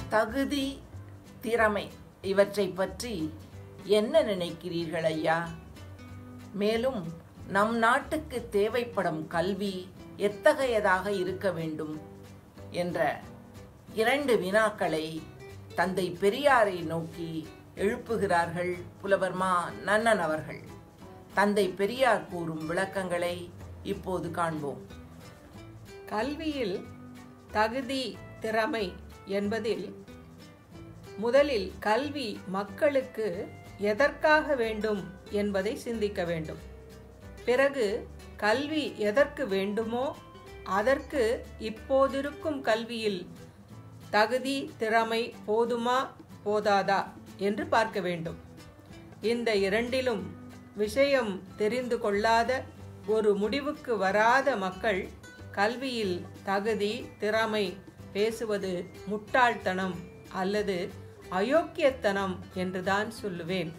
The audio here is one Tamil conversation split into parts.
தகுதி திறமை இவற்றை பற்றி என்ன நினைக்கிறீர்கள் ஐயா மேலும் நம் நாட்டுக்கு தேவைப்படும் கல்வி எத்தகையதாக இருக்க வேண்டும் என்ற இரண்டு வினாக்களை தந்தை பெரியாரை நோக்கி எழுப்புகிறார்கள் புலவர் மா நன்னன் அவர்கள் தந்தை பெரியார் கூறும் விளக்கங்களை இப்போது காண்போம் கல்வியில் தகுதி திறமை என்பதில் முதலில் கல்வி மக்களுக்கு எதற்காக வேண்டும் என்பதை சிந்திக்க வேண்டும் பிறகு கல்வி எதற்கு வேண்டுமோ அதற்கு இப்போதிருக்கும் கல்வியில் தகுதி திறமை போதுமா போதாதா என்று பார்க்க வேண்டும் இந்த இரண்டிலும் விஷயம் தெரிந்து கொள்ளாத ஒரு முடிவுக்கு வராத மக்கள் கல்வியில் தகுதி திறமை பேசுவது முட்டாள்தனம் அல்லது அயோக்கியத்தனம் என்றுதான் சொல்லுவேன்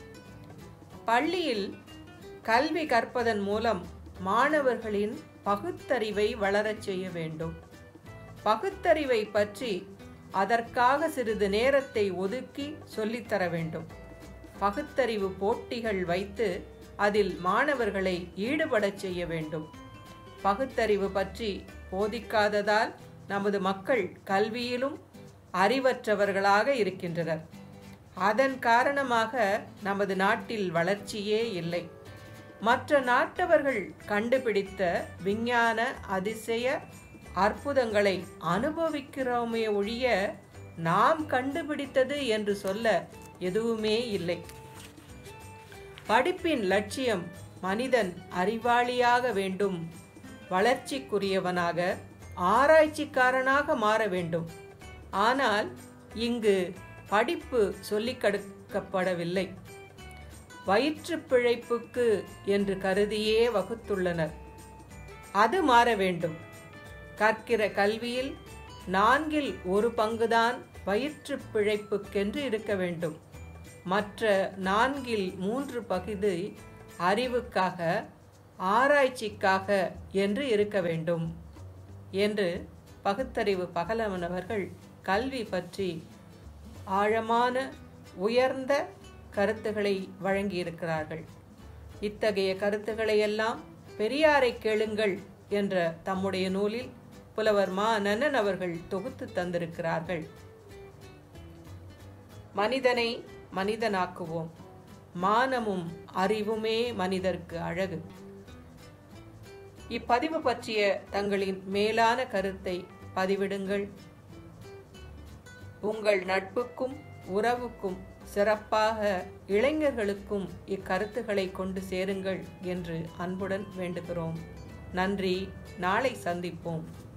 பள்ளியில் கல்வி கற்பதன் மூலம் மாணவர்களின் பகுத்தறிவை வளரச் செய்ய வேண்டும் பகுத்தறிவை பற்றி அதற்காக சிறிது நேரத்தை ஒதுக்கி சொல்லித்தர வேண்டும் பகுத்தறிவு போட்டிகள் வைத்து அதில் மாணவர்களை ஈடுபடச் செய்ய வேண்டும் பகுத்தறிவு பற்றி போதிக்காததால் நமது மக்கள் கல்வியிலும் அறிவற்றவர்களாக இருக்கின்றனர் அதன் காரணமாக நமது நாட்டில் வளர்ச்சியே இல்லை மற்ற நாட்டவர்கள் கண்டுபிடித்த விஞ்ஞான அதிசய அற்புதங்களை அனுபவிக்கிறோமே ஒழிய நாம் கண்டுபிடித்தது என்று சொல்ல எதுவுமே இல்லை படிப்பின் லட்சியம் மனிதன் அறிவாளியாக வேண்டும் வளர்ச்சிக்குரியவனாக ஆராய்ச்சிக்காரனாக மாற வேண்டும் ஆனால் இங்கு படிப்பு சொல்லிக் கொடுக்கப்படவில்லை வயிற்று பிழைப்புக்கு என்று கருதியே வகுத்துள்ளனர் அது மாற வேண்டும் கற்கிற கல்வியில் நான்கில் ஒரு பங்குதான் வயிற்று பிழைப்புக்கென்று இருக்க வேண்டும் மற்ற நான்கில் மூன்று பகுதி அறிவுக்காக ஆராய்ச்சிக்காக என்று இருக்க வேண்டும் என்று பகுத்தறிவு பகலவனவர்கள் கல்வி பற்றி ஆழமான உயர்ந்த கருத்துக்களை வழங்கியிருக்கிறார்கள் இத்தகைய கருத்துக்களை எல்லாம் பெரியாரை கேளுங்கள் என்ற தம்முடைய நூலில் புலவர் மா நன்னன் அவர்கள் தொகுத்து தந்திருக்கிறார்கள் மனிதனை மனிதனாக்குவோம் மானமும் அறிவுமே மனிதர்க்கு அழகு இப்பதிவு பற்றிய தங்களின் மேலான கருத்தை பதிவிடுங்கள் உங்கள் நட்புக்கும் உறவுக்கும் சிறப்பாக இளைஞர்களுக்கும் இக்கருத்துக்களை கொண்டு சேருங்கள் என்று அன்புடன் வேண்டுகிறோம் நன்றி நாளை சந்திப்போம்